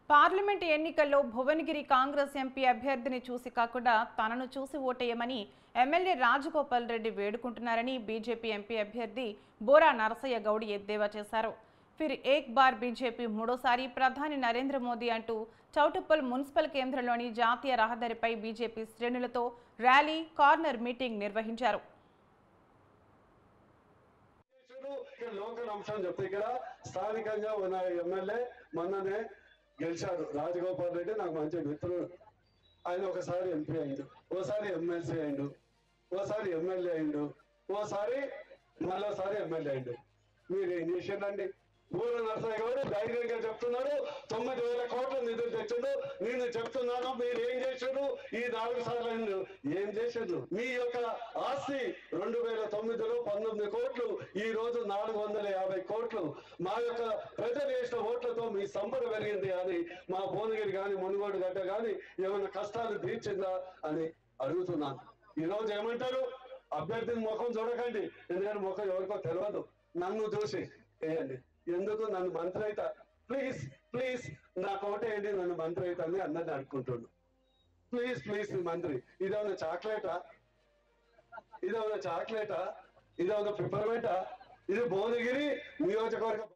Parliament ఎన్నికల్లో Bhuvanagiri Congress MP అభ్యర్థిని చూసి కాకుండా తనను చూసి ఓటేయమని ఎమ్మెల్యే రాజగోపాల్ రెడ్డి వేడుకుంటున్నారని బీజేపీ ఎంపీ అభ్యర్థి బోరా నరసయ్య గౌడ్ ఎద్దేవా చేశారు ఫిర్ ఏక్ బార్ బీజేపీ మూడోసారి ప్రధాని నరేంద్ర మోదీ అంటూ చౌటుప్పల్ మున్సిపల్ కేంద్రంలోని జాతీయ రహదారిపై బీజేపీ శ్రేణులతో ర్యాలీ కార్నర్ మీటింగ్ నిర్వహించారు అధ్యక్షుడు ఇక్కడ లోకల్ అంశం చెప్తే ఇక్కడ స్థానికంగా ఉన్న ఎమ్మెల్యే మొన్ననే గెలిచాడు రాజగోపాల్ రెడ్డి నాకు మంచి మిత్రుడు ఆయన ఒకసారి ఎంపీ అయిండు ఓసారి ఎమ్మెల్సీ అయిండు ఓసారి ఎమ్మెల్యే అయిండు ఓసారి మళ్ళోసారి ఎమ్మెల్యే అయిండు మీరు ఏం చేసిండండి ఊరు నరసయ్య గారు ధైర్యంగా చెప్తున్నారు తొమ్మిది వేల కోట్ల నిధులు తెచ్చిండు నేను చెప్తున్నాను మీరు ఏం చేసారు ఈ నాలుగు సార్లు అయిండు. ఏం చేసిండ్రు మీ యొక్క ఆస్తి రెండు వేల తొమ్మిదిలో పంతొమ్మిది కోట్లు ఈ రోజు నాలుగు వందల యాభై కోట్లు మా యొక్క ప్రజలు వేసిన ఓట్లతో మీ సంపద పెరిగింది అని మా భువనగిరి కానీ మునుగోడు గడ్డ కానీ ఏమైనా కష్టాలు తీర్చిందా అని అడుగుతున్నాను ఈ రోజు ఏమంటారు అభ్యర్థిని ముఖం చూడకండి ఎందుకంటే ముఖం ఎవరికో తెలియదు నన్ను చూసి వేయండి ఎందుకు నన్ను మంత్రి అయితా ప్లీజ్ ప్లీజ్ నా కోటేయండి నన్ను మంత్రి అయితా అని అన్నది అనుకుంటుండు ప్లీజ్ ప్లీజ్ మంత్రి ఇదేమన్నా చాక్లెటా ఇదేమన్నా చాక్లెటా ఇదేమన్నా పిపర్మెంటా ఇది భువనగిరి నియోజకవర్గ